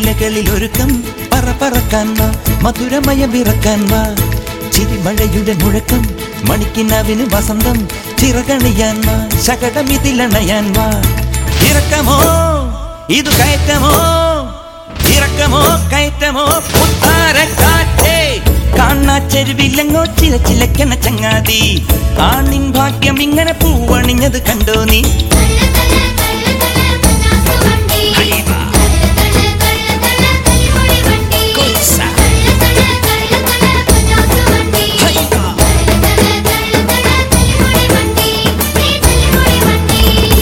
കലപിലകളിൽ ഒരുക്കം പറ പറക്കാൻ വാ മധുരമയം വിറക്കാൻ വാ ചിരിമഴയുടെ മുഴക്കം മണിക്കിനാവിന് വസന്തം ചിറകണിയാൻ വാ ശകടമിതിലണയാൻ വാ ഇറക്കമോ ഇത് കയറ്റമോ ഇറക്കമോ കയറ്റമോ പുത്താരക്കാറ്റേ കാണാച്ചെരുവില്ലങ്ങോ ചില ചിലക്കണ ചങ്ങാതി ആണിൻ ഭാഗ്യം ഇങ്ങനെ പൂവണിഞ്ഞത് കണ്ടോ നീ കള്ള കള്ള കള്ള കള്ള പൊന്നാസു വണ്ടി ഹൈവാ. കള്ള കള്ള കള്ള കള്ള കലിമുടി വണ്ടി കൊയ്സ. കള്ള കള്ള കള്ള കള്ള പൊന്നാസു വണ്ടി ഹൈവാ. കള്ള കള്ള കള്ള കള്ള കലിമുടി വണ്ടി ഈ കലിമുടി വണ്ടി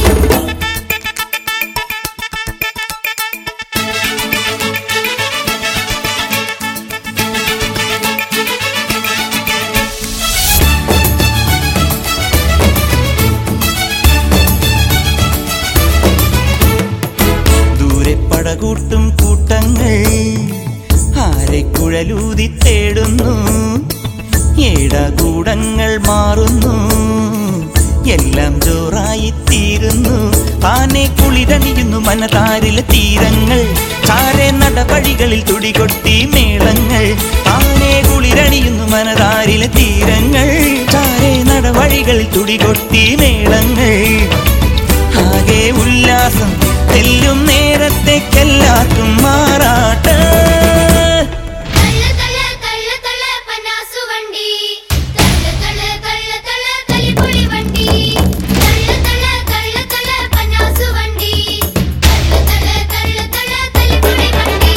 ദൂരെ പടകൂട്ടും കൂട്ടങ്ങൾ ആരെ കുഴലൂതി തേടുന്നു ഏടാകൂടങ്ങൾ മാറുന്നു എല്ലാം ജോറായി തീരുന്നു താനെ കുളിരണിയുന്നു മനതാരിലെ തീരങ്ങൾ ചാരെ നടവഴികളിൽ തുടികൊട്ടി മേളങ്ങൾ താനെ കുളിരണിയുന്നു മനതാരിലെ തീരങ്ങൾ ചാരെ നടവഴികളിൽ തുടികൊട്ടി മേളങ്ങൾ ആകെ ഉല്ലാസം തെല്ലും നേരത്തേക്കെല്ലാവർക്കും മാറാട്ട് കള്ള കള്ള കള്ള കള്ള പൊന്നാസു വണ്ടി കള്ള കള്ള കള്ള കള്ള കലിമുടി വണ്ടി കള്ള കള്ള കള്ള കള്ള പൊന്നാസു വണ്ടി കള്ള കള്ള കള്ള കള്ള കലിമുടി വണ്ടി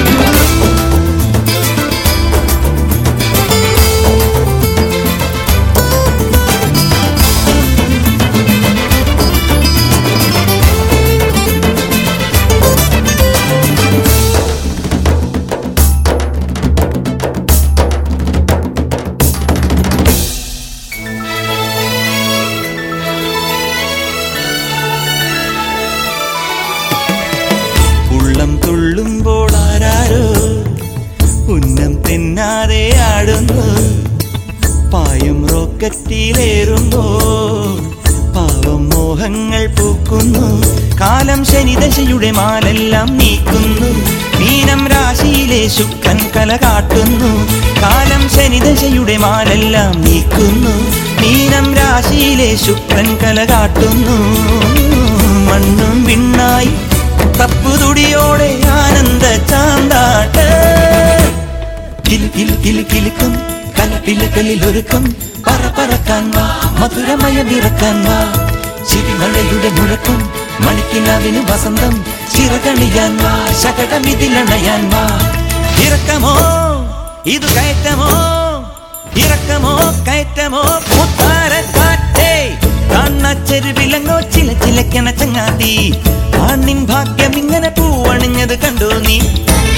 ഉള്ളം തുള്ളുമ്പോൾ ആരാരോ ഉന്നം തിന്നാതെ ആടുന്നു പായും റോക്കറ്റിലേറുമ്പോ പാവം മോഹങ്ങൾ പൂക്കുന്നു കാലം ശനിദശയുടെ മാലെല്ലാം നീക്കുന്നു മീനം രാശിയിലെ ശുക്രൻ കല കാട്ടുന്നു കാലം ശനിദശയുടെ മാലെല്ലാം നീക്കുന്നു മീനം രാശിയിലെ ശുക്രൻ കല കാട്ടുന്നു മണ്ണും വിണ്ണായി തപ്പുതുടിയോടെ ആനന്ദ ചാന്താട്ട് കിലു കിലു കിലു കിലുക്കും കലപ്പിലകളിൽ ഒരുക്കം പറ പറക്കാൻ വാ മധുരമയം ഇറക്കാൻ വാ ചിരിമഴയുടെ മുഴക്കം മണിക്കിനാവിന് വസന്തം ചിറകണിയാൻ വാ ശകടമിതിലണയാൻ വാ ഇറക്കമോ ഇത് കയറ്റമോ ഇറക്കമോ കയറ്റമോ മുത്താരക്കാറ്റേ കാണാച്ചെരുവിലങ്ങോ ചില ചിലക്കണ ചങ്ങാതി ആണിൻ ഭാഗ്യം ഇങ്ങനെ പൂവണിഞ്ഞത് കണ്ടോ നീ കള്ള